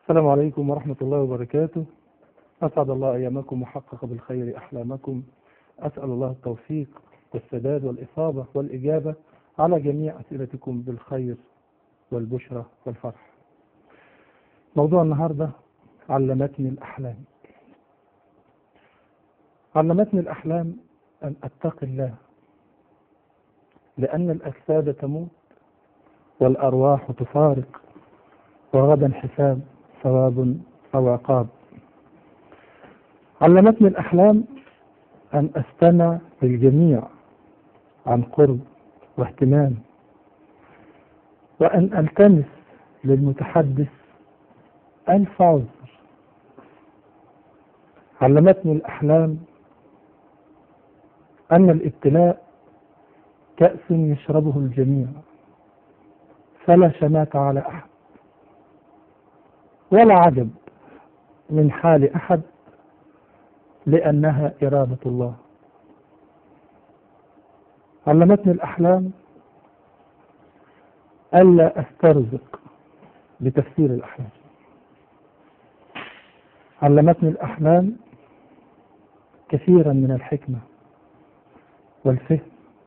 السلام عليكم ورحمة الله وبركاته أسعد الله أيامكم وحقق بالخير أحلامكم أسأل الله التوفيق والسداد والإصابة والإجابة على جميع أسئلتكم بالخير والبشرة والفرح موضوع النهاردة علمتني الأحلام علمتني الأحلام أن أتقي الله لأن الأجساد تموت والأرواح تفارق وغدا حساب ثواب أو عقاب علمتني الأحلام أن أستمع للجميع عن قرب واهتمام وأن ألتمس للمتحدث ألف عذر علمتني الأحلام أن الابتلاء كأس يشربه الجميع فلا شمات على أحد ولا عجب من حال أحد لأنها إرادة الله علمتني الأحلام ألا أسترزق بتفسير الأحلام علمتني الأحلام كثيرا من الحكمة والفهم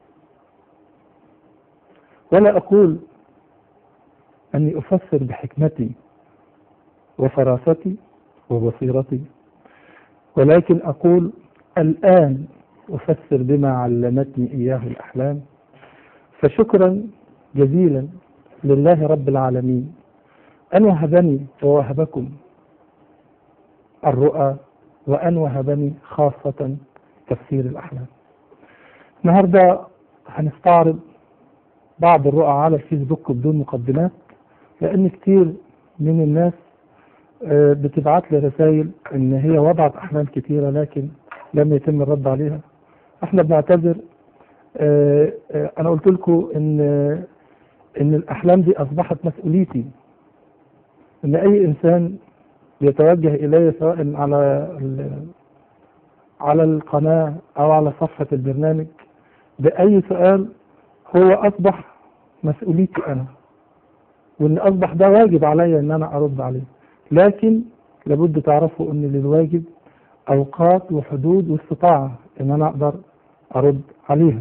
ولا أقول أني أفسر بحكمتي وفراستي وبصيرتي ولكن أقول الآن أفسر بما علمتني إياه الأحلام فشكرا جزيلا لله رب العالمين أن وهبني ووهبكم الرؤى وأن وهبني خاصة تفسير الأحلام النهاردة هنستعرض بعض الرؤى على الفيسبوك بدون مقدمات لأن كتير من الناس بتبعت لي رسائل ان هي وضعت احلام كتيرة لكن لم يتم الرد عليها احنا بنعتذر انا قلت لكم ان ان الاحلام دي اصبحت مسؤوليتي ان اي انسان يتوجه الي سواء على على القناة او على صفحة البرنامج باي سؤال هو اصبح مسؤوليتي انا وان اصبح ده واجب عليا ان انا ارد عليه لكن لابد تعرفوا ان للواجب اوقات وحدود واستطاعة ان انا اقدر ارد عليها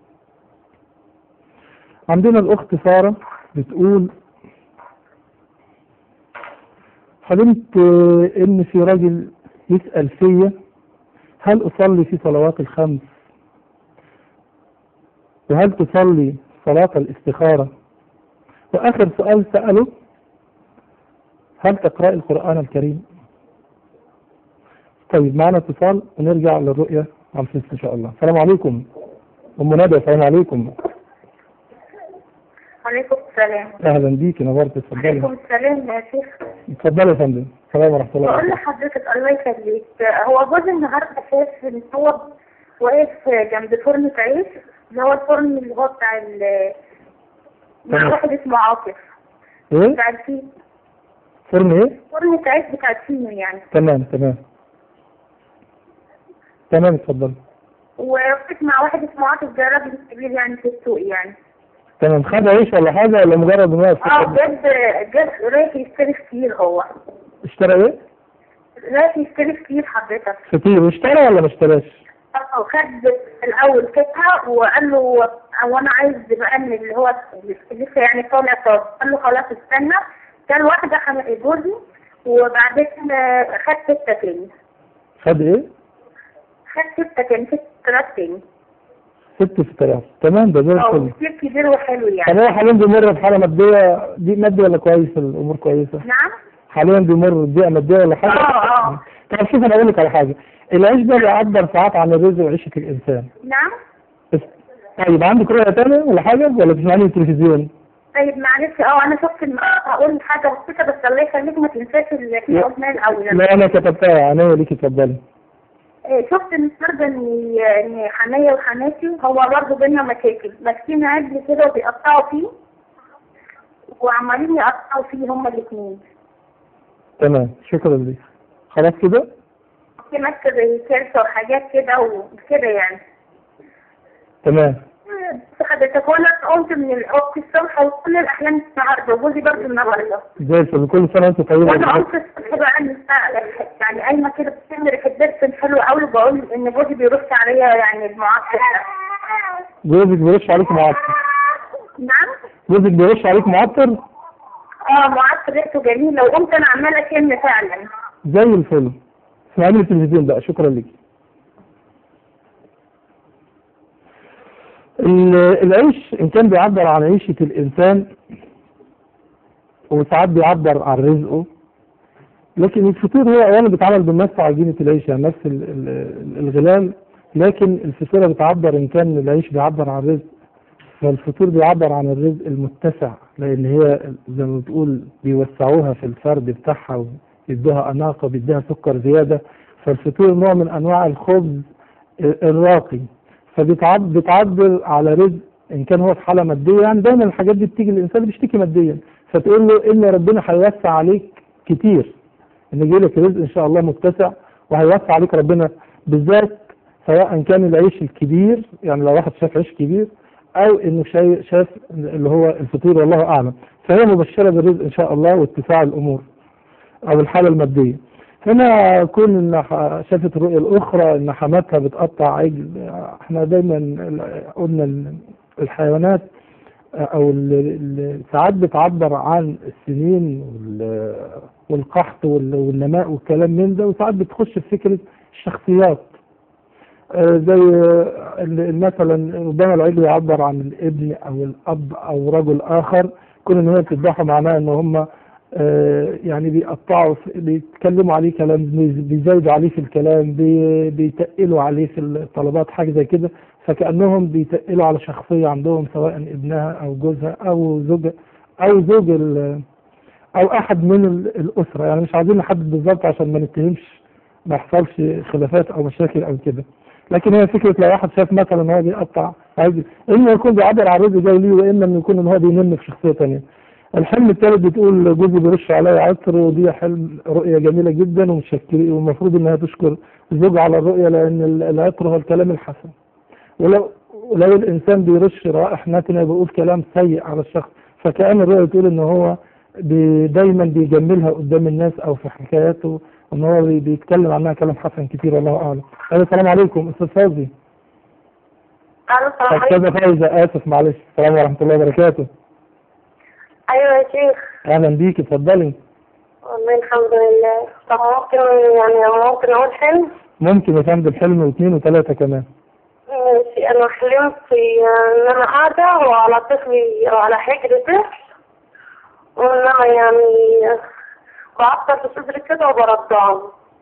عندنا الاخت سارة بتقول حلمت ان في راجل يسأل فيا هل اصلي في صلوات الخمس وهل تصلي صلاة الاستخارة واخر سؤال سأله هل تقرأ القرآن الكريم طيب معنا اتصال ونرجع للرؤية على الفيس إن شاء الله السلام عليكم أم ندى السلام عليكم وعليكم السلام أهلا بيك نورت اتفضلي وعليكم السلام يا شيخ اتفضلي يا فندم السلام ورحمة الله بقول وبركاته لحضرتك الله يخليك هو جوزي النهارده شاف ان هو واقف جنب فرن عيش اللي هو الفرن اللي هو بتاع ال مع تمام. واحد اسمه عاطف إيه بتاع الفيل فرن إيه فرن عيش بتاع الفيل يعني تمام تمام تمام اتفضلي ووقفت مع واحد اسمه عاطف ده راجل كبير يعني في السوق يعني تمام خد عيش ولا حاجة ولا مجرد إن هو اه جاب جاب رايح يشتري فطير هو اشترى إيه؟ رايح يشتري فطير حضرتك فطير واشترى ولا ما اشتراش؟ اه خد الاول قطعه وقال له هو انا عايز بقى من اللي هو لسه يعني طالع طازه قال له خلاص استنى كان واحده خم- جوزي وبعدين آه، خد سته تاني خد إيه؟ خد سته تاني ست طلعات تاني ست فترات تمام ده زي اه الفل كتير كبير وحلو طب يعني هو حاليا بيمر بحالة مادية دي مادية ولا كويس الأمور كويسة؟ نعم حاليا بيمر ببيئة مادية ولا حاجة؟ اه اه طب شوف أنا أقول لك على حاجة العيش ده بيعبر ساعات عن الرزق وعيشة الإنسان نعم بس طيب عندك رؤية تانية ولا حاجة ولا بتسمعني من التلفزيون؟ طيب معلش اه انا شفت الم- هقول حاجه بسيطه بس الله يخليك ما تنساش اللي احنا قلناه الاول لا أنا كتبتها عينيا ليكي اتفضلي إيه، شفت النهارده ان ان حمايه وحماتي هو برضه بينا مشاكل ماسكين عجل كده وبيقطعوا فيه وعمالين يقطعوا فيه هما الاثنين تمام شكرا ليك خلاص كده؟ في ماسكه زي كرشه وحاجات كده وكده يعني تمام حضرتك وانا قمت من الوقت الصبح وكل الاحلام النهارده وجوزي برضه النهارده زي الفل كل سنة وانت طيبة وانا قمت الصبح بقى يعني قايمه كده بتعمل ريحه درس حلو قوي وبقول ان جوزي بيرش عليا يعني المعسكر جوزك بيرش عليك معطر نعم جوزك بيرش عليك معطر اه معسكر ريحته جميله وقمت انا عماله اشم فعلا زي الفل اسمعي التلفزيون بقى شكرا لك ال- العيش ان كان بيعبر عن عيشة الانسان وساعات بيعبر عن رزقه لكن الفطور هو اولا بيتعمل بنفس عجينة العيش يعني نفس ال- ال- الغلال لكن الفطيرة بتعبر ان كان العيش بيعبر عن رزق فالفطور بيعبر عن الرزق المتسع لان هي زي ما بتقول بيوسعوها في الفرد بتاعها ويدوها اناقه بيديها سكر زياده فالفطور نوع من انواع الخبز الراقي فبتعبر على رزق ان كان هو في حاله ماديه يعني دايما الحاجات دي بتيجي للانسان اللي بيشتكي ماديا فتقول له ان ربنا هيوسع عليك كتير ان يجي لك رزق ان شاء الله متسع وهيوسع عليك ربنا بالذات سواء كان العيش الكبير يعني لو واحد شاف عيش كبير او انه شاي- شاف اللي هو الفطور والله اعلم فهي مبشره بالرزق ان شاء الله واتساع الامور او الحاله الماديه هنا كون ان ح- شافت الرؤيه الاخرى ان حماتها بتقطع عجل احنا دايما ال- قلنا ال- الحيوانات او ال- ال- ساعات بتعبر عن السنين وال- والقحط وال- والنماء والكلام من ده وساعات بتخش في فكره الشخصيات آه، زي آه، ال- مثلا ربما العجل يعبر عن الابن او الاب او رجل اخر كون ان هي بتذبحه معناه ان هم آه، يعني بيقطعوا في- بيتكلموا عليه كلام بي- بيزايدوا عليه في الكلام بي- بيتقلوا عليه في الطلبات حاجه زي كده فكانهم بيتقلوا على شخصيه عندهم سواء ابنها او جوزها او زوجها او زوج ال- او احد من ال- الاسره يعني مش عايزين نحدد بالظبط عشان ما نتهمش ما يحصلش خلافات او مشاكل او كده لكن هي فكره لو واحد شاف مثلا ان هو بيقطع عايز اما يكون بيعبر عن الرزق جاي ليه واما انه يكون ان هو بينم في شخصيه ثانيه الحلم الثالث بتقول جوزي بيرش عليا عطر ودي حلم رؤيه جميله جدا ومشكل والمفروض انها تشكر الزوج على الرؤيه لان ال- العطر هو الكلام الحسن ولو ولو الانسان بيرش رائح ناتنه بيقول كلام سيء على الشخص فكأن الرؤيه بتقول ان هو بي دايما بيجملها قدام الناس او في حكاياته ان هو بي- بيتكلم عنها كلام حسن كتير والله اعلم أيوة، السلام عليكم استاذ فوزي الو السلام عليكم استاذه فايزه اسف معلش السلام ورحمه الله وبركاته ايوه يا شيخ اهلا بيك اتفضلي والله الحمد لله طب ممكن يعني ممكن اقول حلم ممكن يا فندم حلم واثنين وثلاثه كمان ماشي انا حلمت ان انا قاعده وعلى طفلي وعلى حجر طفل وان انا يعني بعطر في صدري كده وبرضعه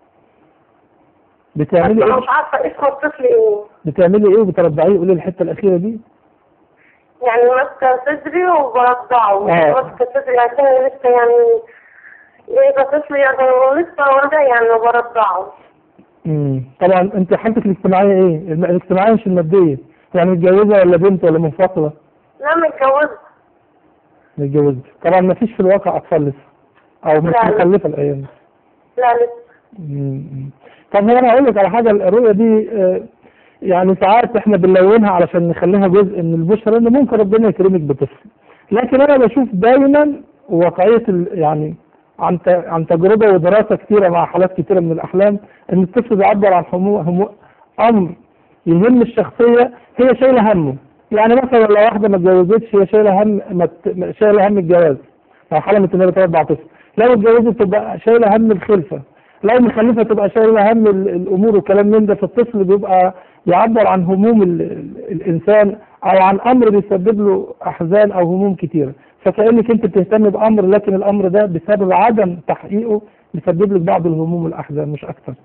بس بتعملي انا ايه مش عارفه اسم الطفل ايه بتعملي ايه وبترضعيه قولي الحته الاخيره دي يعني ماسكه صدري وبرضعه آه. ماسكه صدري عشان لسه يعني جايبه طفل يعني لسه ولده يعني وبرضعه امم طبعا انت حالتك الاجتماعيه ايه الم- الاجتماعيه مش الماديه يعني متجوزه ولا بنت ولا منفصله لا متجوزه متجوزه طبعا ما فيش في الواقع اطفال لسه او مش لا، لا. مخلفه الايام دي لا لسه مم. طب هو انا هقول لك على حاجه الرؤيه دي آه، يعني ساعات احنا بنلونها علشان نخليها جزء من البشرى ان ممكن ربنا يكرمك بطفل لكن انا بشوف دايما واقعيه ال- يعني عن ت- عن تجربه ودراسه كثيره مع حالات كثيره من الاحلام ان الطفل بيعبر عن همو همو امر يهم الشخصيه هي شايله همه يعني مثلا لو واحده ما اتجوزتش هي شايله هم ما ت- شايله هم الجواز لو حلمت ان هي بترضع طفل لو اتجوزت تبقى شايله هم الخلفه لو مخلفه تبقى شايله هم ال- الامور والكلام من ده فالطفل بيبقى يعبر عن هموم ال- ال- الانسان او عن امر بيسبب له احزان او هموم كتيره فكانك انت بتهتم بامر لكن الامر ده بسبب عدم تحقيقه بيسبب لك بعض الهموم والاحزان مش اكتر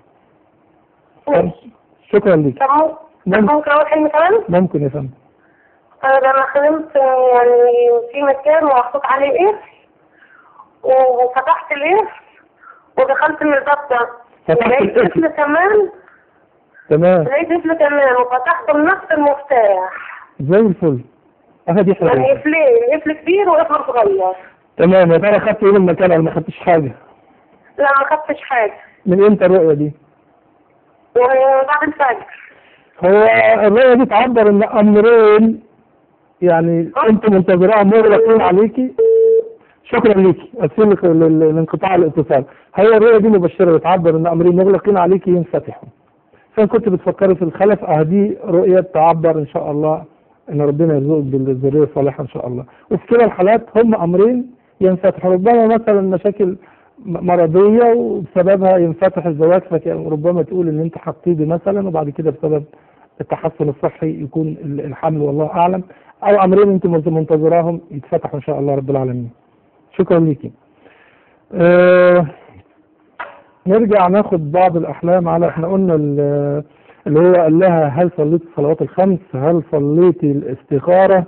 شكرا لك طب ممكن- طب ممكن. ممكن اقول حلم كمان؟ ممكن يا فندم أنا لما حلمت يعني في مكان محطوط عليه قفل وفتحت القفل ودخلت من الباب ده فتحت لقيت القفل. قفل كمان تمام لقيت قفل كمان وفتحته بنفس المفتاح زي الفل اه دي يعني حلوه قفلين قفل كبير وقفل صغير تمام يا ترى خدت ايه من المكان ولا ما خدتش حاجه لا ما خدتش حاجة من امتى الرؤيه دي وبعد الفجر هو الرؤية دي تعبر ان امرين يعني انت منتظراها مغلقين عليكي شكرا ليكي اسفين لانقطاع الاتصال هي الرؤيه دي مبشره بتعبر ان امرين مغلقين عليكي ينفتحوا فان كنت بتفكري في الخلف اه دي رؤيه تعبر ان شاء الله ان ربنا يرزقك بالذريه الصالحه ان شاء الله وفي كلا الحالات هم امرين ينفتحوا ربما مثلا مشاكل مرضيه وبسببها ينفتح الزواج فربما تقول ان انت حطيبي مثلا وبعد كده بسبب التحسن الصحي يكون الحمل والله اعلم او امرين انت منتظراهم يتفتحوا ان شاء الله رب العالمين شكرا ليكي آه نرجع ناخد بعض الاحلام على احنا قلنا اللي هو قال لها هل صليت الصلوات الخمس هل صليتي الاستخاره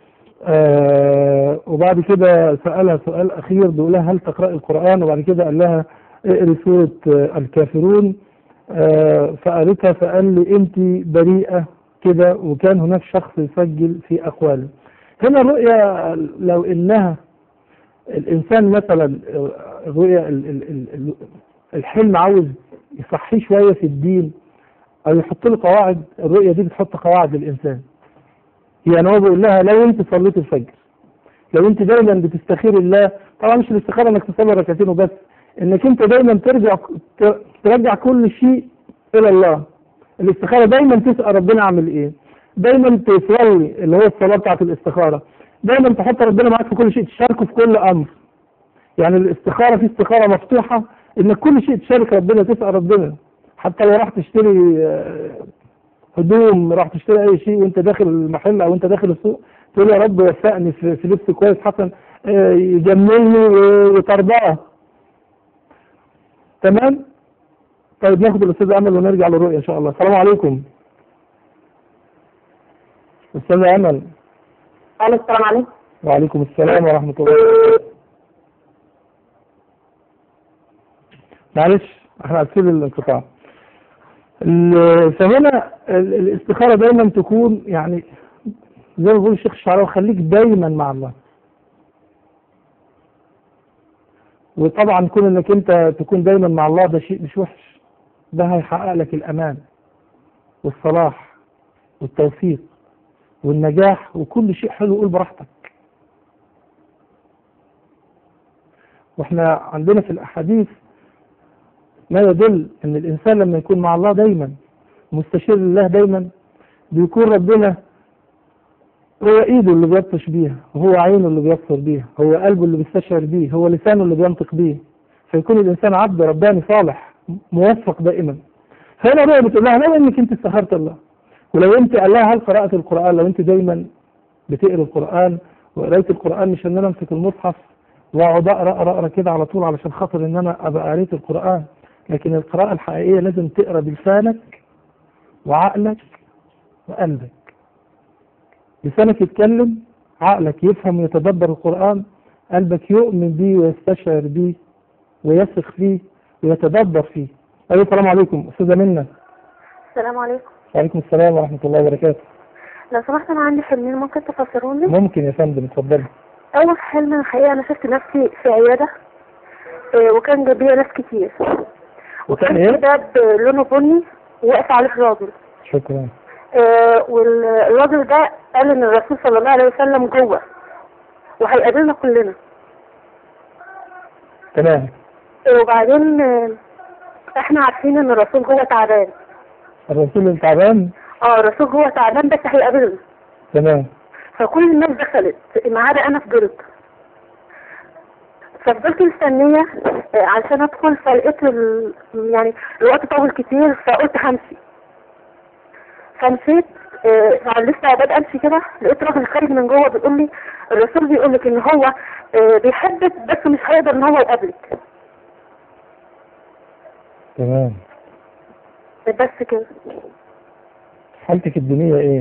آه وبعد كده سألها سؤال أخير بيقول لها هل تقرأي القرآن وبعد كده قال لها اقري سورة آه الكافرون آه فقالتها فقال لي أنت بريئة كده وكان هناك شخص يسجل في أقواله هنا الرؤية لو إنها الإنسان مثلا الرؤية الحلم عاوز يصحيه شوية في الدين أو يحط له قواعد الرؤية دي بتحط قواعد للإنسان يعني هو بيقول لها لو انت صليت الفجر لو انت دايما بتستخير الله طبعا مش الاستخاره انك تصلي ركعتين وبس انك انت دايما ترجع ترجع كل شيء الى الله الاستخاره دايما تسال ربنا اعمل ايه دايما تصلي اللي هو الصلاه بتاعت الاستخاره دايما تحط ربنا معاك في كل شيء تشاركه في كل امر يعني الاستخاره في استخاره مفتوحه انك كل شيء تشارك ربنا تسال ربنا حتى لو راح تشتري هدوم راح تشتري اي شيء وانت داخل المحل او انت داخل السوق تقول يا رب وفقني في, في لبس كويس حسن يجملني وترضاه تمام طيب ناخد الاستاذ امل ونرجع للرؤيه ان شاء الله السلام عليكم استاذ امل الو السلام عليكم وعليكم السلام ورحمه الله وبركاته معلش احنا اسفين الانقطاع فهنا الاستخارة دايما تكون يعني زي ما بيقول الشيخ الشعراوي خليك دايما مع الله وطبعا كون انك انت تكون دايما مع الله ده شيء مش وحش ده هيحقق لك الامان والصلاح والتوفيق والنجاح وكل شيء حلو قول براحتك واحنا عندنا في الاحاديث ما يدل ان الانسان لما يكون مع الله دايما مستشير لله دايما بيكون ربنا هو ايده اللي بيبطش بيها وهو عينه اللي بيبصر بيها هو قلبه اللي بيستشعر بيه هو لسانه اللي بينطق بيه فيكون الانسان عبد رباني صالح موفق دائما فهنا بقى بتقول لها لو انك انت استخرت الله ولو انت قال لها هل قرات القران لو انت دايما بتقرا القران وقرايه القران مش ان انا امسك المصحف واقعد اقرا اقرا اقرا كده على طول علشان خاطر ان انا ابقى قريت القران لكن القراءة الحقيقية لازم تقرا بلسانك وعقلك وقلبك لسانك يتكلم عقلك يفهم ويتدبر القرآن قلبك يؤمن بيه ويستشعر بيه ويثق فيه ويتدبر فيه أيوة السلام عليكم أستاذة منى السلام عليكم وعليكم السلام ورحمة الله وبركاته لو سمحت انا عندي حلمين ممكن تفسرون لي ممكن يا فندم اتفضلي اول حلم الحقيقه انا شفت نفسي في عياده آه، وكان جنبيا ناس كتير وكان وكان ايه؟ في باب لونه بني واقف عليه راجل شكرا آه، والراجل ده قال ان الرسول صلى الله عليه وسلم جوه وهيقابلنا كلنا تمام آه، وبعدين آه، احنا عارفين ان الرسول جوه تعبان الرسول اللي تعبان اه الرسول جوه تعبان بس هيقابلنا تمام فكل الناس دخلت ما عدا انا فضلت ففضلت مستنية آه، علشان ادخل فلقيت ال... يعني الوقت طول كتير فقلت همشي فمشيت آه، يعني لسه بادئ امشي كده لقيت راجل خارج من جوه بيقول لي الرسول بيقول لك ان هو آه، بيحبك بس مش هيقدر ان هو يقابلك تمام بس كده حالتك الدينية ايه؟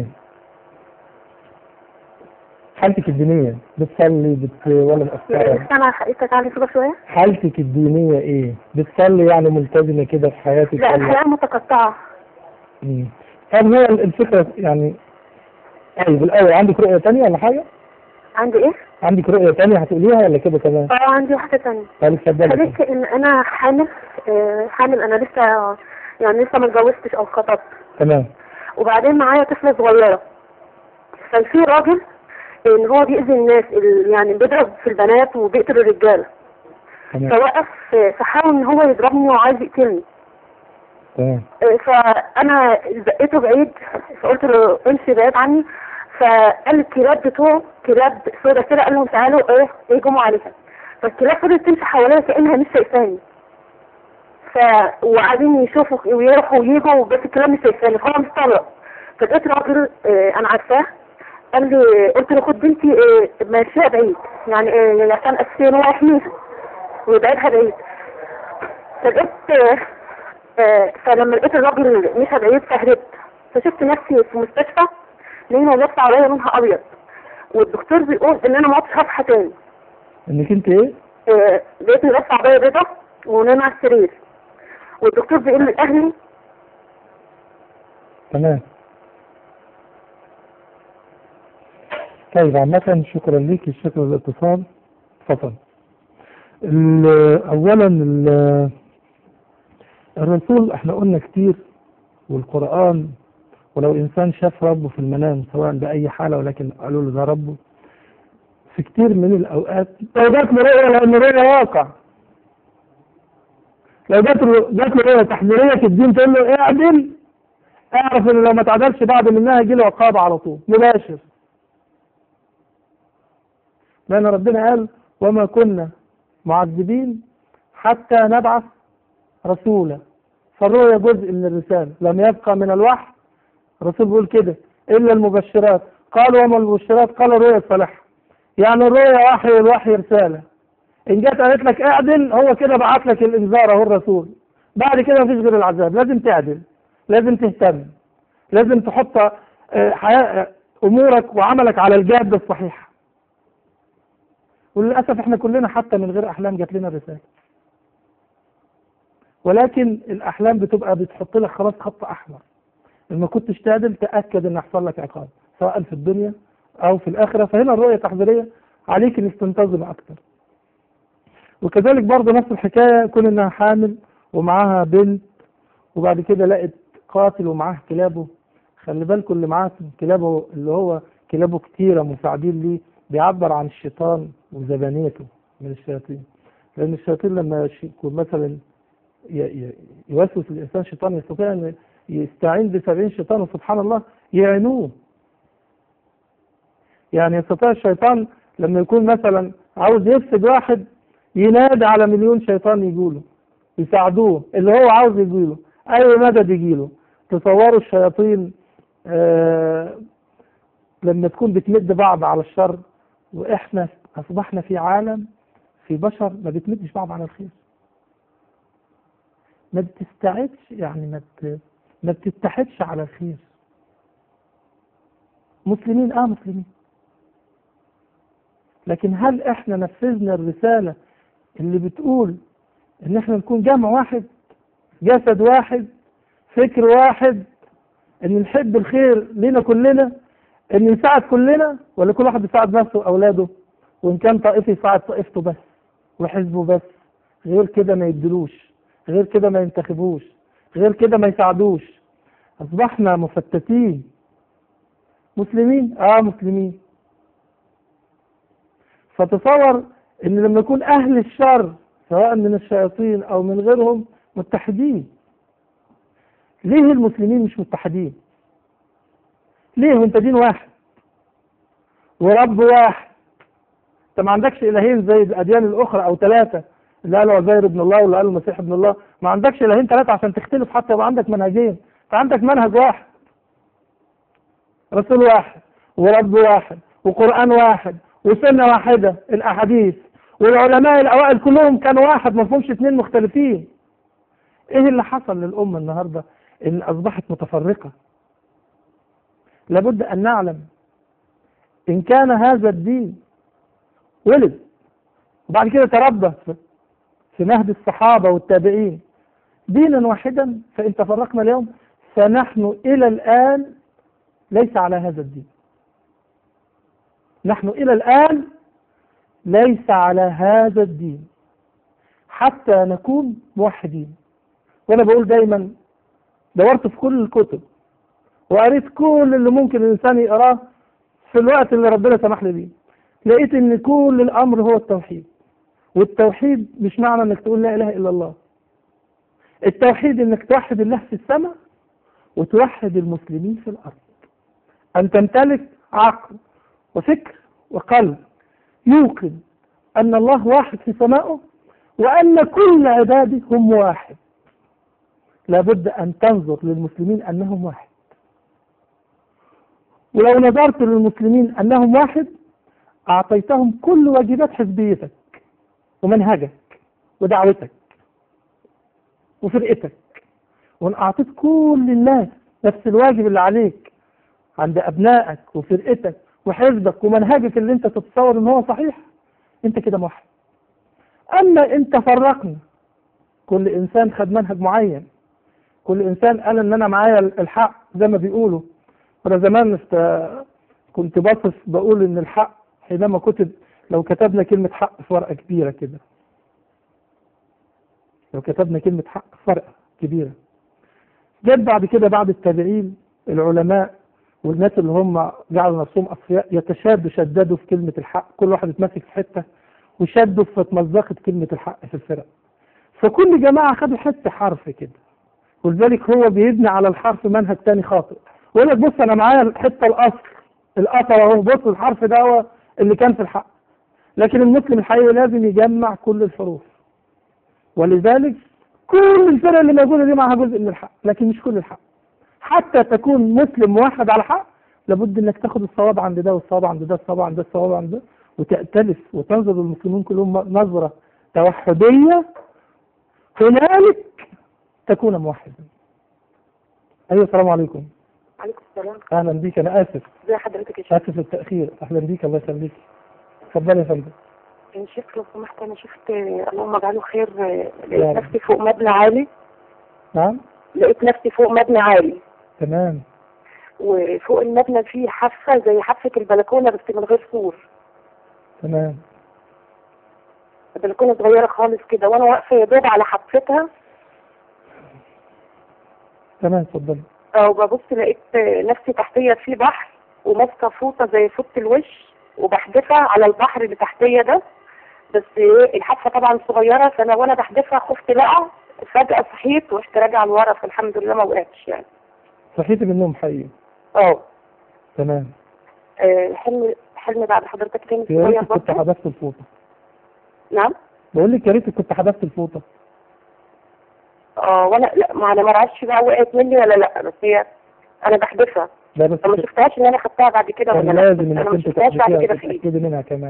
حالتك الدينية بتصلي بت... ولا مقصرة؟ استنى حقيقتك علي كده شوية حالتك الدينية ايه؟ بتصلي يعني ملتزمة كده في حياتك لا ولا؟ الحياة متقطعة مم. طب هو الفكرة يعني طيب الأول عندك رؤية تانية ولا حاجة؟ عندي ايه؟ عندك رؤية تانية هتقوليها ولا كده تمام؟ اه عندي واحدة تانية طيب اتفضلي حدثت ان انا حامل آه، حامل انا لسه يعني لسه ما اتجوزتش او خطبت تمام وبعدين معايا طفلة صغيرة كان في راجل ان هو بيأذي الناس ال- يعني بيضرب في البنات وبيقتل الرجاله تمام فوقف آه، فحاول ان هو يضربني وعايز يقتلني تمام آه، فانا زقيته بعيد فقلت له امشي بعيد عني فقال الكلاب بتوعه كلاب سودا كده قال لهم تعالوا ايه اهجموا عليها فالكلاب فضلت تمشي حواليا كانها مش شايفاني ف وقاعدين يشوفوا ويروحوا ويجوا بس الكلاب مش شايفاني فهو مستغرب فلقيت راجل آه، انا عارفاه قال لي قلت له خد بنتي آه، ماشيه بعيد يعني آه، عشان اساسيا هو يحميها ويبعدها بعيد فلقيت آه، آه، فلما لقيت الراجل مشى بعيد فهربت فشفت نفسي في مستشفى لقينا لابسه عربيه لونها ابيض والدكتور بيقول ان انا ما عدتش هصحى تاني انك انت ايه آه، لقيتني لابسه عربيه بيضا ونايمه على السرير والدكتور بيقول لاهلي تمام طيب عامة شكرا ليك شكرا للاتصال اتفضل ال- اولا ال- الرسول احنا قلنا كتير والقرآن ولو انسان شاف ربه في المنام سواء بأي حالة ولكن قالوا له ده ربه في كتير من الاوقات لو جات له رؤية لان الرؤية واقع لو جات له جات له رؤية تحذيرية في الدين تقول له اعدل اعرف ان لو ما تعدلش بعد منها يجي له عقاب على طول مباشر لان ربنا قال وما كنا معذبين حتى نبعث رسولا فالرؤيا جزء من الرسالة لم يبقى من الوحي الرسول بيقول كده إلا المبشرات قالوا وما المبشرات قال الرؤيا الصالحة يعني الرؤيا وحي والوحي رسالة إن جت قالت لك اعدل هو كده بعت لك الإنذار أهو الرسول بعد كده مفيش غير العذاب لازم تعدل لازم تهتم لازم تحط آه، حياة آه، أمورك وعملك على الجادة الصحيحة وللأسف احنا كلنا حتى من غير أحلام جات لنا رسالة ولكن الأحلام بتبقى بتحط لك خلاص خط أحمر لما كنتش تعدل تأكد إن يحصل لك عقاب سواء في الدنيا أو في الآخرة فهنا الرؤية تحذيرية عليك إنك تنتظم أكتر وكذلك برضه نفس الحكاية كون إنها حامل ومعاها بنت وبعد كده لقت قاتل ومعاه كلابه خلي بالكم اللي معاه كلابه اللي هو كلابه كتيرة مساعدين ليه بيعبر عن الشيطان وزبانيته من الشياطين لأن الشياطين لما يش- يكون مثلا ي- ي- يوسوس الإنسان شيطان يستطيع أن يستعين بسبعين شيطان وسبحان الله يعينوه يعني يستطيع الشيطان لما يكون مثلا عاوز يفسد واحد ينادي على مليون شيطان يجوله يساعدوه اللي هو عاوز يجيله أي مدد يجيله تصوروا الشياطين آه لما تكون بتمد بعض على الشر وإحنا أصبحنا في عالم في بشر ما بتمدش بعض على الخير ما بتستعدش يعني ما بت- ما بتتحدش على الخير مسلمين اه مسلمين لكن هل احنا نفذنا الرسالة اللي بتقول ان احنا نكون جمع واحد جسد واحد فكر واحد ان نحب الخير لنا كلنا ان نساعد كلنا ولا كل واحد يساعد نفسه واولاده وان كان طائفي يساعد طائفته بس وحزبه بس غير كده ما يدلوش غير كده ما ينتخبوش غير كده ما يساعدوش اصبحنا مفتتين مسلمين اه مسلمين فتصور ان لما يكون اهل الشر سواء من الشياطين او من غيرهم متحدين ليه المسلمين مش متحدين ليه وانت دين واحد ورب واحد انت ما عندكش الهين زي الاديان الاخرى او ثلاثه اللي قالوا عزير ابن الله واللي قالوا المسيح ابن الله ما عندكش الهين ثلاثه عشان تختلف حتى يبقى عندك منهجين انت عندك منهج واحد رسول واحد ورب واحد وقرآن واحد وسنة واحدة الأحاديث والعلماء الأوائل كلهم كانوا واحد ما فيهمش اثنين مختلفين إيه اللي حصل للأمة النهاردة إن أصبحت متفرقة لابد أن نعلم إن كان هذا الدين ولد وبعد كده تربى في- في مهد الصحابة والتابعين دينا واحدا فإن تفرقنا اليوم فنحن إلى الآن ليس على هذا الدين نحن إلى الآن ليس على هذا الدين حتى نكون موحدين وأنا بقول دايما دورت في كل الكتب وقريت كل اللي ممكن الإنسان يقراه في الوقت اللي ربنا سمح لي بيه لقيت ان كل الامر هو التوحيد والتوحيد مش معنى انك تقول لا اله الا الله التوحيد انك توحد الله في السماء وتوحد المسلمين في الارض ان تمتلك عقل وفكر وقلب يوقن ان الله واحد في سمائه وان كل عباده هم واحد لابد ان تنظر للمسلمين انهم واحد ولو نظرت للمسلمين انهم واحد اعطيتهم كل واجبات حزبيتك ومنهجك ودعوتك وفرقتك وان اعطيت كل الناس نفس الواجب اللي عليك عند ابنائك وفرقتك وحزبك ومنهجك اللي انت تتصور ان هو صحيح انت كده موحد اما انت فرقنا كل انسان خد منهج معين كل انسان قال ان انا معايا الحق زي ما بيقولوا انا زمان است- كنت باصص بقول ان الحق حينما كتب لو كتبنا كلمة حق في ورقة كبيرة كده لو كتبنا كلمة حق في ورقة كبيرة جت بعد كده بعد التابعين العلماء والناس اللي هم جعلوا نفسهم أصفياء يتشادوا شددوا في كلمة الحق كل واحد يتمسك في حتة وشدوا في مزقة كلمة الحق في الفرق فكل جماعة خدوا حتة حرف كده ولذلك هو بيبني على الحرف منهج تاني خاطئ ويقول لك بص انا معايا الحته الاصل الاثر اهو بص الحرف ده هو اللي كان في الحق لكن المسلم الحقيقي لازم يجمع كل الحروف ولذلك كل الفرق اللي موجوده دي معاها جزء من الحق لكن مش كل الحق حتى تكون مسلم موحد على حق لابد انك تاخد الصواب عند ده والصواب عند ده الصواب عند ده الصواب عند ده وتأتلف وتنظر للمسلمين كلهم نظرة توحدية هنالك تكون موحدا ايوه السلام عليكم عليكم السلام اهلا بيك انا اسف ازي حضرتك يا شيخ اسف للتاخير اهلا بيك الله يخليك اتفضل يا فندم يا شيخ لو سمحت انا شفت اللهم اجعله خير يا لقيت رب. نفسي فوق مبنى عالي نعم لقيت نفسي فوق مبنى عالي تمام وفوق المبنى فيه حافة زي حافة البلكونة بس من غير سور تمام البلكونة صغيرة خالص كده وانا واقفة يا دوب على حافتها تمام اتفضل اه وببص لقيت نفسي تحتية في بحر وماسكة فوطة زي فوطة الوش وبحدفها على البحر اللي تحتية ده بس ايه الحافة طبعا صغيرة فانا وانا بحدفها خفت بقى فجأة صحيت ورحت راجعة لورا فالحمد لله ما وقعتش يعني صحيت من النوم حقيقي اه تمام آه، حلم حلم بعد حضرتك تاني يا صغير ريت كنت برضه حذفت الفوطه نعم بقول لك يا ريت كنت حذفت الفوطه اه وانا لا ما انا ما اعرفش بقى وقعت مني ولا لا بس هي انا بحدفها لا بس فما شفتهاش ان انا خدتها بعد كده كان ولا لا لازم انا انك ما انت شفتهاش بعد تحذفيها كده في ايدي وتتاكدي منها كمان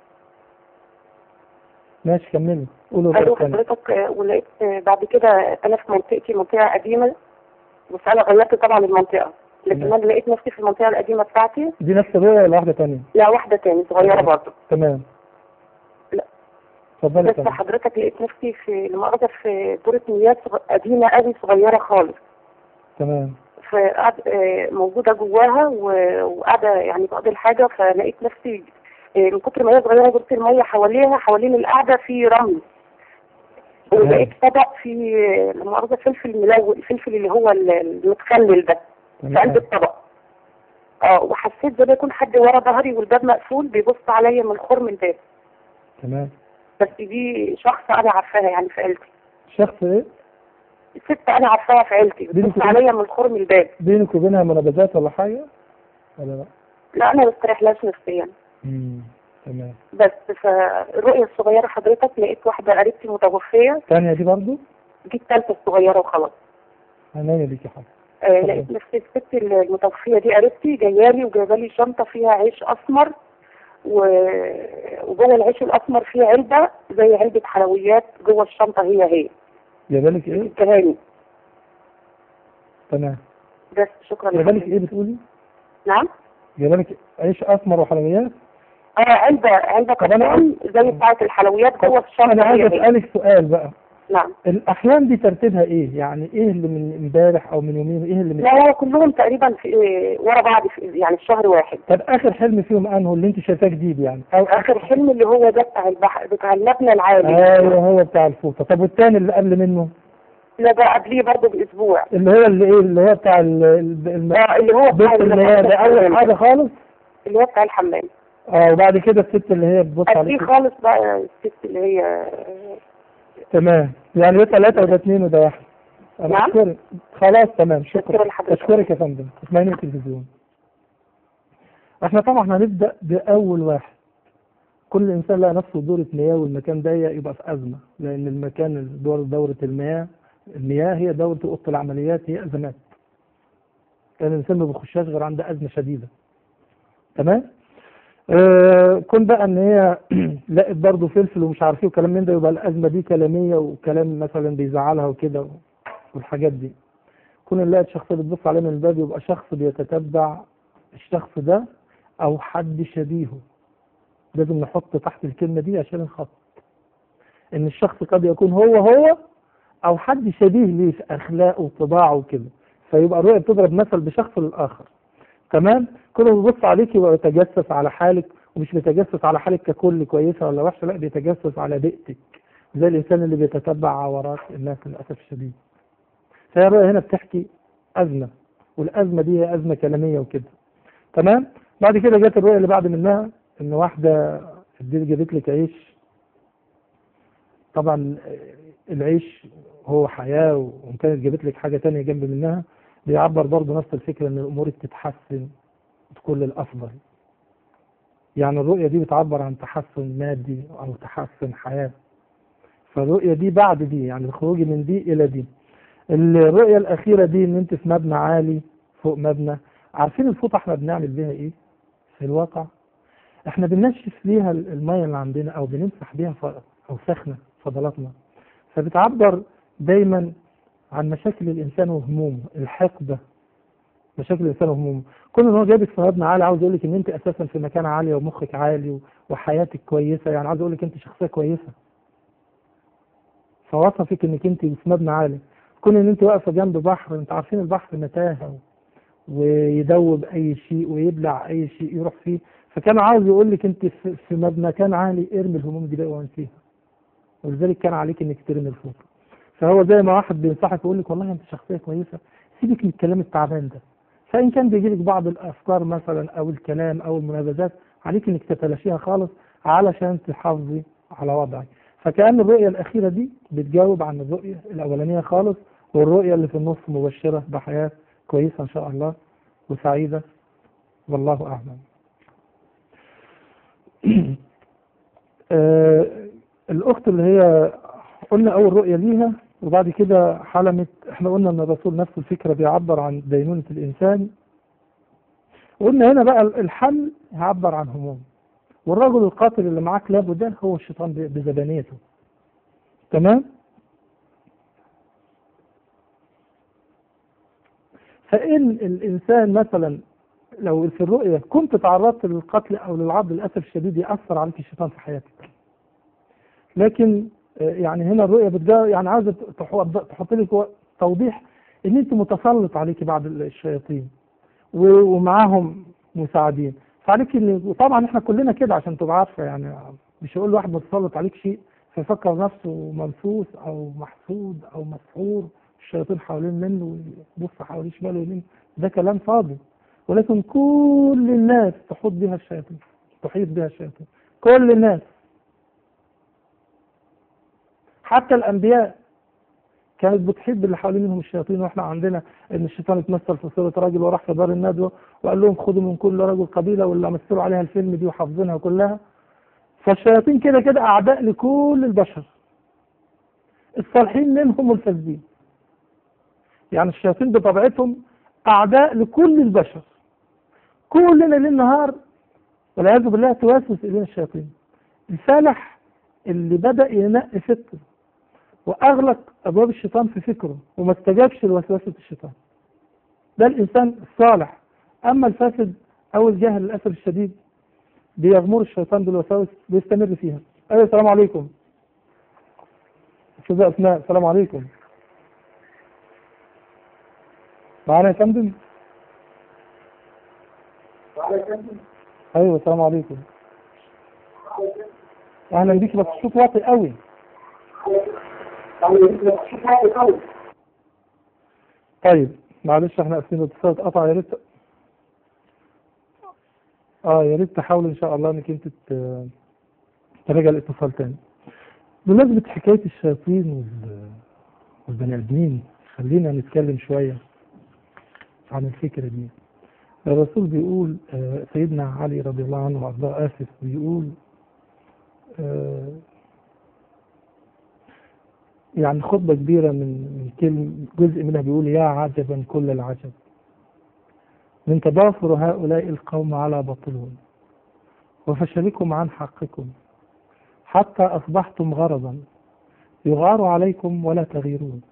ماشي كملي قولوا ايوه بقى تاني حضرتك آه، ولقيت آه، بعد كده انا في منطقتي منطقه قديمه بس انا غيرت طبعا المنطقه لكن تمام. انا لقيت نفسي في المنطقه القديمه بتاعتي دي نفس الرؤيه ولا واحده تانية لا واحده تاني صغيره تمام. برضه تمام لا. اتفضلي يا بس فندم حضرتك لقيت نفسي في المؤاخذه في دورة مياه صغ- قديمه قوي صغيره خالص تمام فقعد آه، موجودة جواها و- وقاعدة يعني بقضي الحاجة فلقيت نفسي آه، من كتر ما هي صغيرة جبت المية حواليها حوالين القعدة في رمل ولقيت طبق فيه آه، لا مؤاخذة فلفل ملون الفلفل اللي هو ال- المتخلل ده في قلب تمام الطبق اه وحسيت زي ما يكون حد ورا ظهري والباب مقفول بيبص عليا من خرم الباب تمام بس دي شخص انا عارفاها يعني في عيلتي شخص ايه ست انا عارفاها في عيلتي بينك بتبص وبين- عليا من خرم الباب بينك وبينها منابذات ولا حاجه ولا لا لا انا ما بستريحلهاش نفسيا امم تمام بس فالرؤية الصغيرة حضرتك لقيت واحدة قريبتي متوفية الثانيه دي برضو دي التالتة الصغيرة وخلاص عناية ليكي حاجه آه لقيت نفسي الست المتوفية دي قريبتي جايالي وجايبالي شنطة فيها عيش أسمر و... وجوه العيش الأسمر فيه علبة زي علبة حلويات جوه الشنطة هي هي جايبالك ايه ادهاني تمام بس شكرا جايبالك لحضرتك. ايه بتقولي نعم جايبالك عيش اسمر وحلويات اه علبة علبة طب أنا كرتون زي بتاعة الحلويات جوه الشنطة انا عايز هي هي اسالك سؤال بقى نعم الاحلام دي ترتيبها ايه يعني ايه اللي من امبارح او من يومين ايه اللي من لا هو كلهم تقريبا في ورا بعض في يعني في شهر واحد طب اخر حلم فيهم انه اللي انت شايفاه جديد يعني او اخر حلم اللي هو ده بتاع البحر بتاع المبنى العالي ايوه هو بتاع الفوطه طب والتاني اللي قبل منه لا ده قبليه برضه باسبوع اللي هو اللي ايه اللي هو بتاع ال- ال- الم- اه اللي هو بتاع بيت المياه ده اول حاجه خالص اللي هي بتاع الحمام اه وبعد كده الست اللي هي بتبص دي عليك خالص بقى الست اللي هي تمام يعني ده ثلاثة وده اثنين وده واحد أنا نعم. أشكرك. خلاص تمام شكرا شكرا لحضرتك. أشكرك يا فندم اسمعيني التلفزيون احنا طبعا هنبدأ بأول واحد كل إنسان لقى نفسه دورة مياه والمكان ضيق يبقى في أزمة لأن المكان دور دورة المياه المياه هي دورة أوضة العمليات هي أزمات لأن الإنسان ما بيخشهاش غير عند أزمة شديدة تمام آه كون بقى ان هي لقت برضه فلفل ومش عارف ايه وكلام من ده يبقى الازمه دي كلاميه وكلام مثلا بيزعلها وكده والحاجات دي كون ان لقت شخص بتبص عليه من الباب يبقى شخص بيتتبع الشخص ده او حد شبيهه لازم نحط تحت الكلمه دي عشان الخط ان الشخص قد يكون هو هو او حد شبيه ليه في اخلاقه وطباعه وكده فيبقى الرؤيه بتضرب مثل بشخص للاخر تمام كله بيبص عليك ويتجسس على حالك ومش بيتجسس على حالك ككل كويسه ولا وحشه لا بيتجسس على بيئتك زي الانسان اللي بيتتبع عورات الناس للاسف الشديد فهي الرؤيه هنا بتحكي ازمه والازمه دي هي ازمه كلاميه وكده تمام بعد كده جت الرؤيه اللي بعد منها ان واحده الدير جابت لك عيش طبعا العيش هو حياه وان كانت جابت لك حاجه تانية جنب منها بيعبر برضه نفس الفكره ان الامور تتحسن وتكون للافضل يعني الرؤيه دي بتعبر عن تحسن مادي او تحسن حياه فالرؤيه دي بعد دي يعني الخروج من دي الى دي الرؤيه الاخيره دي ان انت في مبنى عالي فوق مبنى عارفين الفوطه احنا بنعمل بيها ايه في الواقع احنا بننشف بيها الميه اللي عندنا او بنمسح بيها ف... او سخنه فضلاتنا فبتعبر دايما عن مشاكل الانسان وهمومه الحقبه مشاكل الانسان وهمومه كل ان هو جايبك في مبنى عالي عاوز يقول لك ان انت اساسا في مكان عالي ومخك عالي وحياتك كويسه يعني عاوز اقول لك انت شخصيه كويسه فوصفك انك انت في مبنى عالي كون ان انت واقفه جنب بحر انت عارفين البحر متاهه ويدوب اي شيء ويبلع اي شيء يروح فيه فكان عاوز يقول لك انت في في مكان عالي ارمي الهموم دي بقى وانسيها ولذلك كان عليك انك ترمي الفوق فهو زي ما واحد بينصحك يقول لك والله انت شخصيه كويسه سيبك من الكلام التعبان ده فان كان بيجي لك بعض الافكار مثلا او الكلام او المنابذات عليك انك تتلاشيها خالص علشان تحافظي على وضعك فكأن الرؤية الأخيرة دي بتجاوب عن الرؤية الأولانية خالص والرؤية اللي في النص مبشرة بحياة كويسة إن شاء الله وسعيدة والله أعلم آه الأخت اللي هي قلنا أول رؤية ليها وبعد كده حلمت احنا قلنا ان الرسول نفس الفكرة بيعبر عن دينونة الإنسان وقلنا هنا بقى الحل يعبر عن هموم والرجل القاتل اللي معاه كلابه ده هو الشيطان بزبانيته تمام فإن الإنسان مثلا لو في الرؤية كنت تعرضت للقتل أو للعض للأسف الشديد يأثر عليك الشيطان في حياتك لكن يعني هنا الرؤية بتجا يعني عايزة تحط لك توضيح إن أنت متسلط عليك بعض الشياطين ومعاهم مساعدين فعليك ان وطبعا احنا كلنا كده عشان تبقى عارفه يعني مش هقول واحد متسلط عليك شيء فيفكر نفسه ممسوس او محسود او مسحور الشياطين حوالين منه ويبص حواليه شمال ويمين ده كلام فاضي ولكن كل الناس تحط بها الشياطين تحيط بها الشياطين كل الناس حتى الانبياء كانت بتحب باللي حوالين منهم الشياطين واحنا عندنا ان الشيطان اتمثل في صوره راجل وراح في دار الندوه وقال لهم خدوا من كل رجل قبيله واللي مثلوا عليها الفيلم دي وحافظينها كلها فالشياطين كده كده اعداء لكل البشر الصالحين منهم والفاسدين يعني الشياطين بطبيعتهم اعداء لكل البشر كلنا ليل نهار والعياذ بالله توسوس الينا الشياطين الفالح اللي بدا ينقي فكره واغلق ابواب الشيطان في فكره وما استجابش لوسوسه الشيطان ده الانسان الصالح اما الفاسد او الجاهل للاسف الشديد بيغمر الشيطان بالوساوس بيستمر فيها ايوه السلام عليكم استاذه اسماء السلام عليكم معانا يا فندم ايوه السلام عليكم اهلا بيك بس الصوت واطي قوي طيب معلش احنا اسفين الاتصال اتقطع يا ريت اه يا ريت تحاول ان شاء الله انك انت ت- تراجع الاتصال تاني بمناسبة حكاية الشياطين وال- والبني ادمين خلينا نتكلم شوية عن الفكرة دي الرسول بيقول آه، سيدنا علي رضي الله عنه وارضاه اسف بيقول آه، يعني خطبة كبيرة من من كلمة جزء منها بيقول يا عجبا كل العجب من تضافر هؤلاء القوم على باطلهم وفشلكم عن حقكم حتى أصبحتم غرضا يغار عليكم ولا تغيرون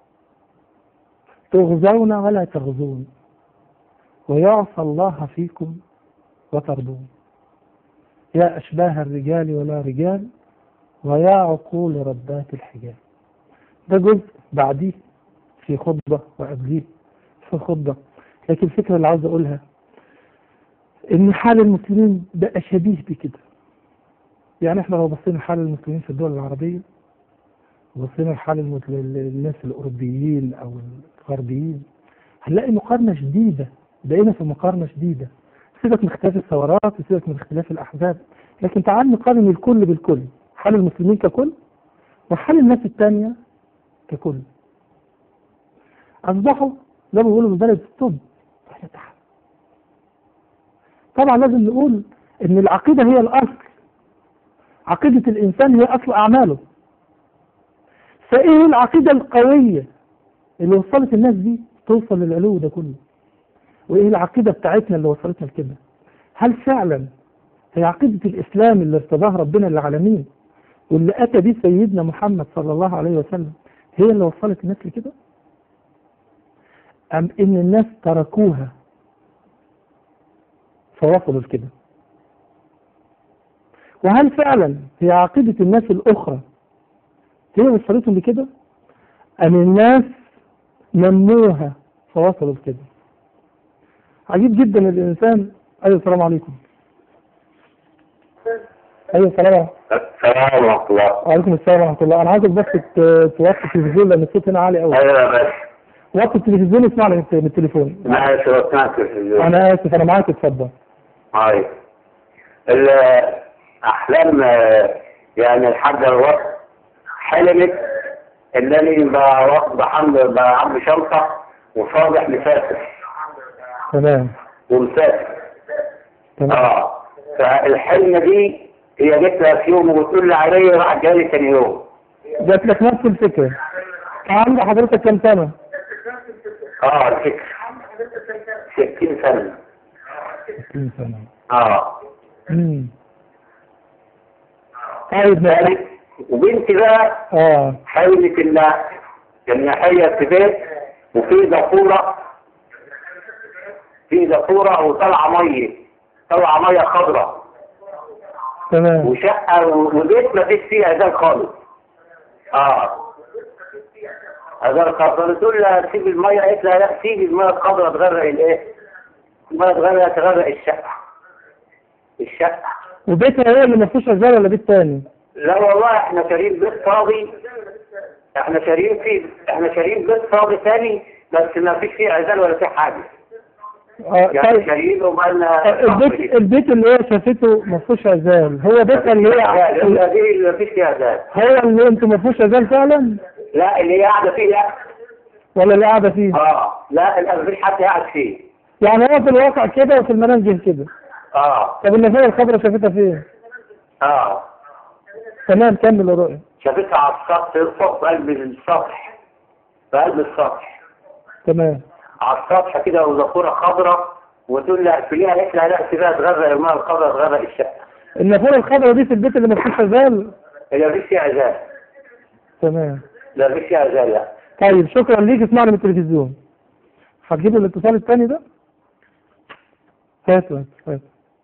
تغزون ولا تغزون ويعصى الله فيكم وترضون يا أشباه الرجال ولا رجال ويا عقول ربات الحجاب ده جزء بعديه في خطبة وقبليه في خطبة لكن الفكرة اللي عاوز أقولها إن حال المسلمين بقى شبيه بكده يعني احنا لو بصينا لحال المسلمين في الدول العربية وبصينا لحال المت- الناس الأوروبيين أو الغربيين هنلاقي مقارنة شديدة بقينا في مقارنة شديدة سيبك من اختلاف الثورات وسيبك من اختلاف الأحزاب لكن تعال نقارن الكل بالكل حال المسلمين ككل وحال الناس التانية ككل أصبحوا زي ما بيقولوا بالبلد الطب وإحنا تحت طبعا لازم نقول إن العقيدة هي الأصل عقيدة الإنسان هي أصل أعماله فإيه العقيدة القوية اللي وصلت الناس دي توصل للعلو ده كله وإيه العقيدة بتاعتنا اللي وصلتنا لكده هل فعلا هي عقيدة الإسلام اللي ارتضاها ربنا للعالمين واللي أتى به سيدنا محمد صلى الله عليه وسلم هي اللي وصلت الناس لكده أم إن الناس تركوها فوصلوا لكده وهل فعلا هي عقيدة الناس الأخرى هي وصلتهم لكده أم الناس نموها فوصلوا لكده عجيب جدا الإنسان أيوة السلام عليكم أيوة السلام عليكم السلام ورحمة الله وعليكم السلام ورحمة الله أنا عايزك بس ت- توطي التلفزيون لأن الصوت هنا عالي أوي أيوة بس وطي التلفزيون اسمعني من الت- من التليفون معلش سمعت التلفزيون أنا آسف أنا معاك اتفضل هاي الأحلام آه، يعني الحاجة الوقت حلمت إنني ب- بحمل بعمل شنطة وصالح مسافر تمام ومسافر تمام اه فالحلم دي هي جت لها في يوم وتقول لي عليه راح جالي تاني يوم جات لك نفس الفكرة عند حضرتك كام سنة؟ اه الفكر 60 سنة 60 سنة اه امم طيب ماشي. ثالث وبنتي بقى اه حاولت ان ان هي في بيت وفي ضفورة في ضفورة وطالعة مية طالعة مية خضراء تمام وشقة وبيت ما فيش فيه أذان خالص اه أذان خضراء تقول لها سيب المية قالت لها لا سيب المية الخضراء تغرق الايه؟ المية تغرق تغرق الشقة الشقة وبيتها هي اللي ما فيهوش ازاي ولا بيت تاني؟ لا والله احنا شارين بيت فاضي احنا شارين فيه احنا شارين بيت فاضي ثاني بس ما فيش فيه عزال ولا فيه حاجة اه يعني طيب شارين وبقالنا آه، البيت البيت اللي هي شافته ما فيهوش ازال هو بيتها اللي لا هي لا دي اللي ما فيش فيها عزال هو اللي انتوا ما فيهوش ازال فعلا لا اللي هي قاعدة فيه لا ولا اللي قاعده فيه؟ اه لا لا ما فيش حد قاعد فيه يعني هو في الواقع كده وفي المنام جه كده اه طب النافذه الخضراء شافتها فين؟ اه تمام كمل الرؤية شافتها على السطح فوق في قلب السطح في قلب السطح تمام على السطح كده وزفورة خضراء وتقول لها اقفليها قالت لها لا سيبها تغرق الماء الخضراء تغرق الشقة النافوره الخضراء دي في البيت اللي ما فيهوش ازال اللي ما فيش فيها عزال تمام لا ما فيش فيها عزال لا طيب شكرا ليك اسمعني من التلفزيون هتجيب الاتصال الثاني ده هات هات هات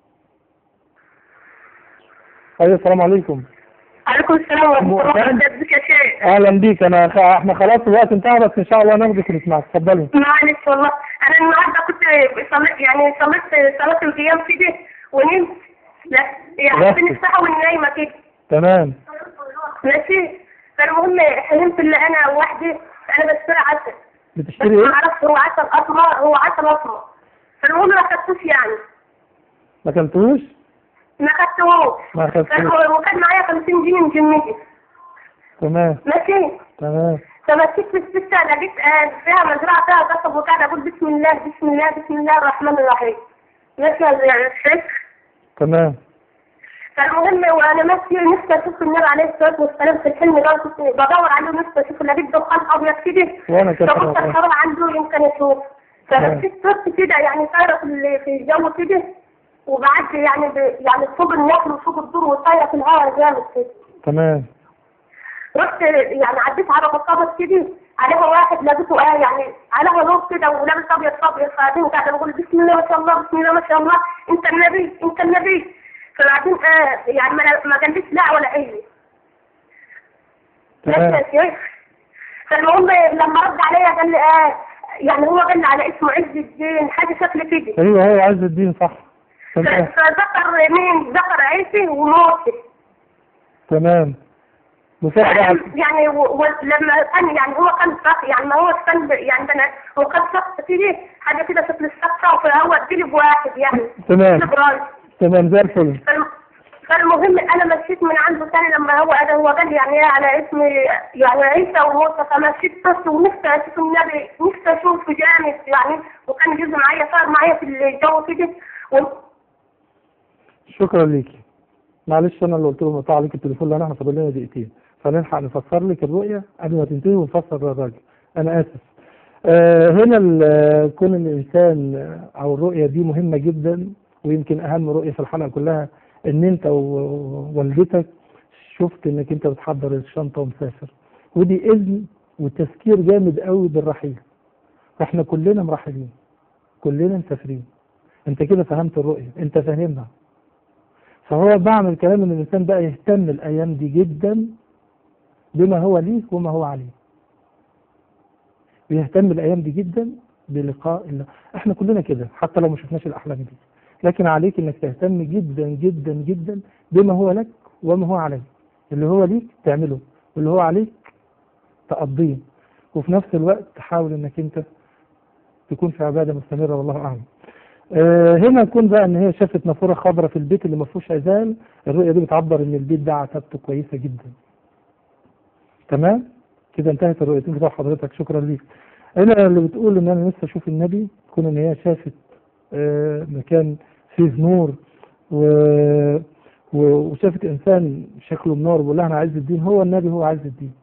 ايوه السلام عليكم عليكم السلام ورحمة الله مؤمن. وبركاته ازيك يا شيخ اهلا بيك انا خ... احنا خلاص الوقت انتهى بس ان شاء الله ناخدك ونسمعك اتفضلي معلش والله انا النهارده كنت صليت يعني صليت صلاة القيام كده ونمت لا يعني رحت. بين الساعة والنايمة كده تمام ماشي فالمهم حلمت ان انا وحدي انا بشتري عسل بس بتشتري ما ايه؟ اعرفش هو عسل اسمر هو عسل اسمر فالمهم ما خدتوش يعني ما كلتوش ما خدتهوش ما كان خدتوش هو- وكان معايا 50 جنيه من جمتي تمام ماشي تمام فمسكت في السكة لقيت آه، فيها مزرعة فيها قصب وقاعد أقول بسم الله بسم الله بسم الله الرحمن الرحيم ماشي يا الشيخ تمام فالمهم وانا ماشيه نفسي اشوف النبي عليه الصلاه والسلام في الحلم ده كنت بدور عليه نفسي اشوف لقيت دخان ابيض كده وانا كده فقلت الحرام عنده يمكن اشوف فمسكت صرت كده يعني طايره في ال- في الجو كده وبعد يعني ب... يعني فوق النخل وفوق الدور وطايره في الهواء جامد كده تمام رحت يعني عديت على مصابة كده عليها واحد لقيته اه يعني عليها نور كده ولابس ابيض ابيض فبعدين قاعد بقول بسم الله ما شاء الله بسم الله ما شاء الله انت النبي انت النبي فبعدين اه يعني ما ما قاليش لا ولا ايه ماشي تمام يا شيخ فالمهم لما رد عليا قال لي اه يعني هو قال لي على اسمه عز الدين حاجه شكل كده ايوه هو عز الدين صح تمام فذكر مين ذكر عيسى وموسى تمام بصراحة بقى يعني و- ولما كان يعني هو كان صح يعني ما هو كان ب- يعني ده أنا- هو كان شخص كده حاجه كده شكل الشخصه فهو قلب واحد يعني تمام قلب راجل تمام زي الفل فالم- فالمهم انا مشيت من عنده تاني لما هو قال هو قال لي يعني ايه على اسم يعني عيسى وموسى فمشيت بس ونفسي اشوف النبي نفسي اشوفه جامد يعني وكان جزء معايا صار معايا في الجو كده و- شكرا ليكي معلش انا اللي قلت له مقطع عليك التليفون لان احنا فاضل لنا دقيقتين فنلحق نفسر لك الرؤيه قبل ما تنتهي ونفسر للراجل انا اسف آه هنا ال- كون الانسان آه، او الرؤيه دي مهمه جدا ويمكن اهم رؤيه في الحلقه كلها ان انت ووالدتك شفت انك انت بتحضر الشنطه ومسافر ودي اذن وتذكير جامد قوي بالرحيل فاحنا كلنا مرحلين كلنا مسافرين انت كده فهمت الرؤيه انت فاهمها فهو بعمل كلام ان الانسان بقى يهتم الايام دي جدا بما هو ليه وما هو عليه بيهتم الايام دي جدا بلقاء الله احنا كلنا كده حتى لو ما شفناش الاحلام دي لكن عليك انك تهتم جدا جدا جدا بما هو لك وما هو عليك اللي هو ليك تعمله واللي هو عليك تقضيه وفي نفس الوقت تحاول انك انت تكون في عباده مستمره والله اعلم آه، هنا يكون بقى ان هي شافت نافوره خضراء في البيت اللي ما فيهوش عزال الرؤيه دي بتعبر ان البيت ده عتبته كويسه جدا تمام كده انتهت الرؤيتين بتوع حضرتك شكرا ليك هنا اللي بتقول ان انا لسه اشوف النبي كون ان هي شافت آه، مكان فيه نور و... و... وشافت انسان شكله منور بيقول لها انا عز الدين هو النبي هو عز الدين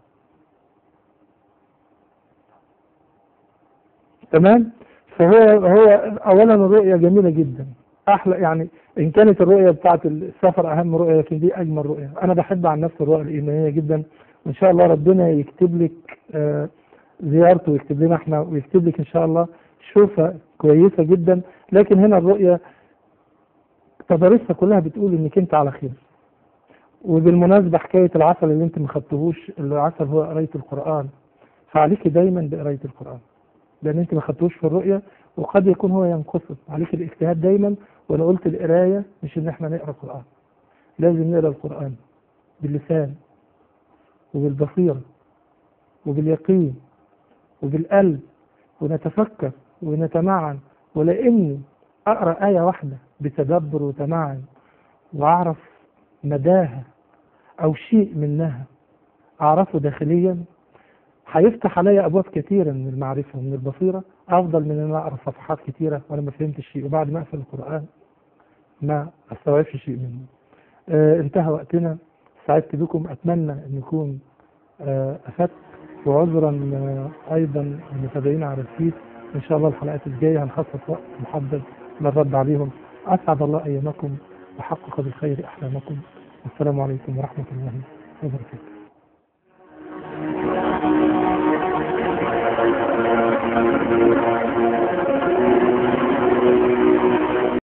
تمام فهو هو اولا الرؤيه جميله جدا احلى يعني ان كانت الرؤيه بتاعت السفر اهم رؤيه لكن دي اجمل رؤيه انا بحب عن نفسي الرؤيه الايمانيه جدا وان شاء الله ربنا يكتب لك آه، زيارته ويكتب لنا احنا ويكتب لك ان شاء الله شوفه كويسه جدا لكن هنا الرؤيه تضاريسها كلها بتقول انك انت على خير وبالمناسبه حكايه العسل اللي انت ما خدتهوش العسل هو قرايه القران فعليك دايما بقرايه القران لان انت ما خدتوش في الرؤيه وقد يكون هو ينقصك عليك الاجتهاد دايما وانا قلت القرايه مش ان احنا نقرا قران لازم نقرا القران باللسان وبالبصيره وباليقين وبالقلب ونتفكر ونتمعن ولاني اقرا ايه واحده بتدبر وتمعن واعرف مداها او شيء منها اعرفه داخليا هيفتح عليا ابواب كثيره من المعرفه ومن البصيره افضل من ان أنا اقرا صفحات كثيره وانا ما فهمتش شيء وبعد ما اقفل القران ما استوعبش شيء منه. آه انتهى وقتنا سعدت بكم اتمنى ان يكون آه افدت وعذرا آه ايضا المتابعين على الفيس ان شاء الله الحلقات الجايه هنخصص وقت محدد للرد عليهم اسعد الله ايامكم وحقق بالخير احلامكم والسلام عليكم ورحمه الله وبركاته. Thank you.